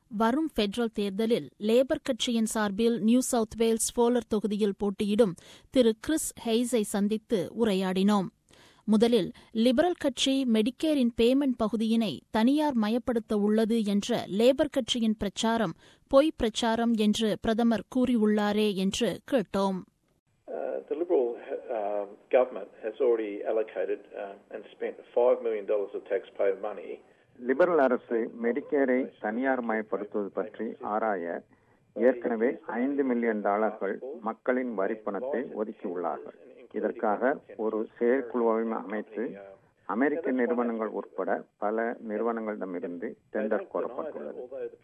வரும் பெடரல் தேர்தலில் லேபர் கட்சியின் சார்பில் நியூ சவுத் வேல்ஸ் போலர் தொகுதியில் போட்டியிடும் திரு கிறிஸ் ஹெய்ஸை சந்தித்து உரையாடினோம் முதலில் லிபரல் கட்சி மெடிக்கேரின் பேமெண்ட் பகுதியினை தனியார் மயப்படுத்த உள்ளது என்ற லேபர் கட்சியின் பிரச்சாரம் பொய் பிரச்சாரம் என்று பிரதமர் கூறியுள்ளாரே என்று கேட்டோம் Uh, the Liberal um, government has already allocated um, and spent $5 million of taxpayer money. Liberal அரசு மெடிக்கேரை தனியார் மயப்படுத்துவது பற்றி ஆராய ஏற்கனவே ஐந்து மில்லியன் டாலர்கள் மக்களின் வரிப்பணத்தை ஒதுக்கியுள்ளார்கள் இதற்காக ஒரு செயற்குழுவையும் அமைத்து அமெரிக்க நிறுவனங்கள் உட்பட பல நிறுவனங்களிடமிருந்து டெண்டர் கோரப்பட்டுள்ளது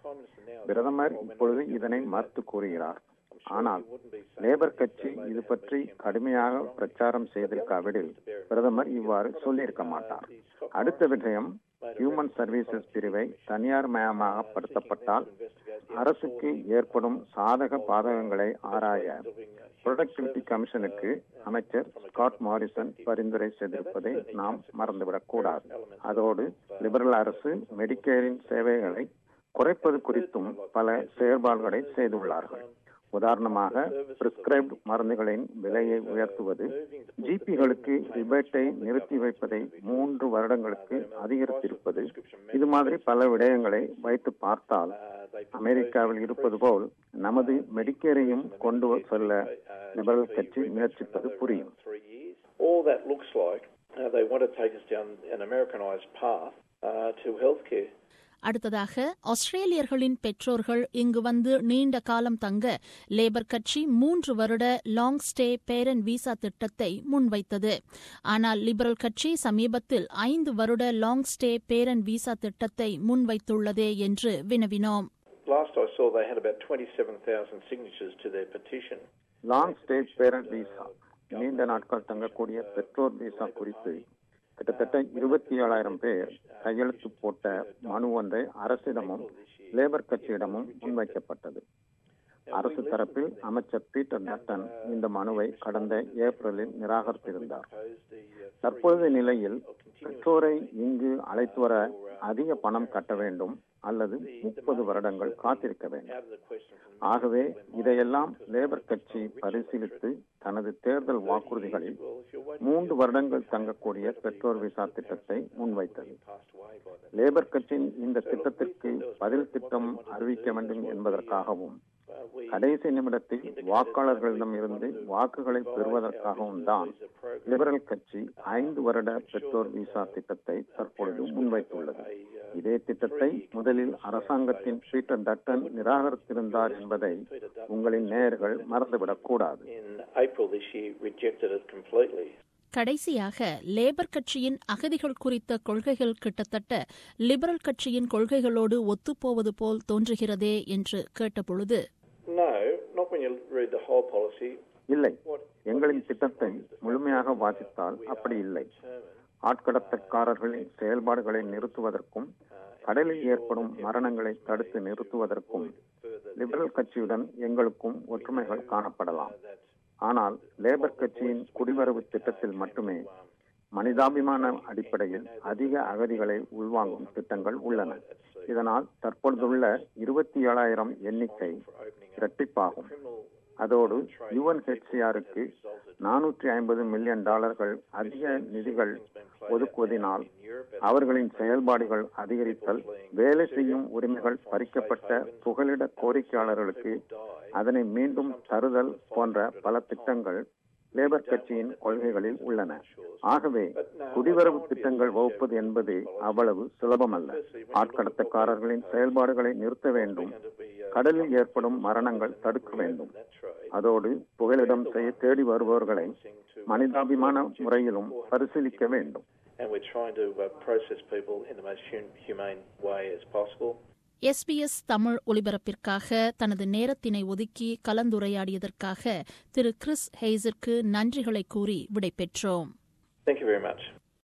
பிரதமர் இப்பொழுது இதனை மறுத்து கூறுகிறார் ஆனால் லேபர் கட்சி இது பற்றி கடுமையாக பிரச்சாரம் செய்திருக்காவிடில் பிரதமர் இவ்வாறு சொல்லியிருக்க மாட்டார் அடுத்த விடயம் ஹியூமன் சர்வீசஸ் பிரிவை தனியார் மயமாகப்படுத்தப்பட்டால் அரசுக்கு ஏற்படும் சாதக பாதகங்களை ஆராய ப்ரொடக்டிவிட்டி கமிஷனுக்கு அமைச்சர் ஸ்காட் மாரிசன் பரிந்துரை செய்திருப்பதை நாம் மறந்துவிடக் கூடாது அதோடு லிபரல் அரசு மெடிக்கேரின் சேவைகளை குறைப்பது குறித்தும் பல செயற்பாடுகளை செய்துள்ளார்கள் உதாரணமாக பிரிஸ்கிரைப்டு மருந்துகளின் விலையை உயர்த்துவது ஜிபிகளுக்கு ரிபேட்டை நிறுத்தி வைப்பதை மூன்று வருடங்களுக்கு அதிகரித்திருப்பது இது மாதிரி பல விடயங்களை வைத்து பார்த்தால் அமெரிக்காவில் இருப்பது போல் நமது மெடிக்கேரையும் கொண்டு செல்ல லிபரல் கட்சி முயற்சிப்பது புரியும் All that looks like uh, they want to take us down an Americanized path uh, to healthcare. அடுத்ததாக ஆஸ்திரேலியர்களின் பெற்றோர்கள் இங்கு வந்து நீண்ட காலம் தங்க லேபர் கட்சி மூன்று வருட லாங் ஸ்டே பேரன் விசா திட்டத்தை முன்வைத்தது ஆனால் லிபரல் கட்சி சமீபத்தில் ஐந்து வருட லாங் ஸ்டே பேரன் விசா திட்டத்தை முன்வைத்துள்ளதே என்று வினவினோம் Last I saw, they had about 27,000 signatures to their petition. Long stay parent visa நீண்ட நாட்கள் தங்கக்கூடிய பெற்றோர் விசா குறித்து கிட்டத்தட்ட இருபத்தி ஏழாயிரம் பேர் கையெழுத்து போட்ட மனு ஒன்றை அரசிடமும் லேபர் கட்சியிடமும் முன்வைக்கப்பட்டது அரசு தரப்பில் அமைச்சர் பீட்டர் நட்டன் இந்த மனுவை கடந்த ஏப்ரலில் நிராகரித்திருந்தார் தற்போதைய நிலையில் பெற்றோரை இங்கு அழைத்து வர அதிக பணம் கட்ட வேண்டும் அல்லது முப்பது வருடங்கள் காத்திருக்க வேண்டும் ஆகவே இதையெல்லாம் லேபர் கட்சி பரிசீலித்து தனது தேர்தல் வாக்குறுதிகளில் மூன்று வருடங்கள் தங்கக்கூடிய பெற்றோர் விசா திட்டத்தை முன்வைத்தது லேபர் கட்சியின் இந்த திட்டத்திற்கு பதில் திட்டம் அறிவிக்க வேண்டும் என்பதற்காகவும் கடைசி நிமிடத்தில் வாக்காளர்களிடம் இருந்து வாக்குகளை பெறுவதற்காகவும் தான் லிபரல் கட்சி ஐந்து வருட பெற்றோர் விசா திட்டத்தை தற்பொழுது முன்வைத்துள்ளது இதே திட்டத்தை முதலில் அரசாங்கத்தின் பீட்டர் டட்டன் நிராகரித்திருந்தார் என்பதை உங்களின் நேயர்கள் மறந்துவிடக் கூடாது In April this year, rejected it completely. கடைசியாக லேபர் கட்சியின் அகதிகள் குறித்த கொள்கைகள் கிட்டத்தட்ட லிபரல் கட்சியின் கொள்கைகளோடு ஒத்துப்போவது போல் தோன்றுகிறதே என்று கேட்டபொழுது No, not when you read the whole policy. இல்லை எங்களின் திட்டத்தை முழுமையாக வாசித்தால் அப்படி இல்லை ஆட்கடத்தற்காரர்களின் செயல்பாடுகளை நிறுத்துவதற்கும் கடலில் ஏற்படும் மரணங்களை தடுத்து நிறுத்துவதற்கும் லிபரல் கட்சியுடன் எங்களுக்கும் ஒற்றுமைகள் காணப்படலாம் ஆனால் லேபர் கட்சியின் குடிவரவு திட்டத்தில் மட்டுமே மனிதாபிமான அடிப்படையில் அதிக அகதிகளை உள்வாங்கும் திட்டங்கள் உள்ளன இதனால் தற்பொழுதுள்ள இருபத்தி ஏழாயிரம் எண்ணிக்கை இரட்டிப்பாகும் அதோடு யுஎன்ஹெச்சிஆருக்கு நானூற்றி ஐம்பது மில்லியன் டாலர்கள் அதிக நிதிகள் ஒதுக்குவதினால் அவர்களின் செயல்பாடுகள் அதிகரித்தல் வேலை செய்யும் உரிமைகள் பறிக்கப்பட்ட புகலிட கோரிக்கையாளர்களுக்கு அதனை மீண்டும் தருதல் போன்ற பல திட்டங்கள் லேபர் கட்சியின் கொள்கைகளில் உள்ளன ஆகவே குடிவரவு திட்டங்கள் வகுப்பது என்பது அவ்வளவு சுலபமல்ல ஆட்கடத்தக்காரர்களின் செயல்பாடுகளை நிறுத்த வேண்டும் கடலில் ஏற்படும் மரணங்கள் தடுக்க வேண்டும் அதோடு புகலிடம் செய்ய தேடி வருபவர்களை மனிதாபிமான முறையிலும் பரிசீலிக்க வேண்டும் And we're trying to uh, process people in the most hum- humane way as possible. SBS Tamil ஒலிபரப்பிற்காக தனது நேரத்தினை ஒதுக்கி கலந்துரையாடியதற்காக திரு கிறிஸ் ஹெய்ஸிற்கு நன்றிகளை கூறி விடைபெற்றோம் Thank you very much.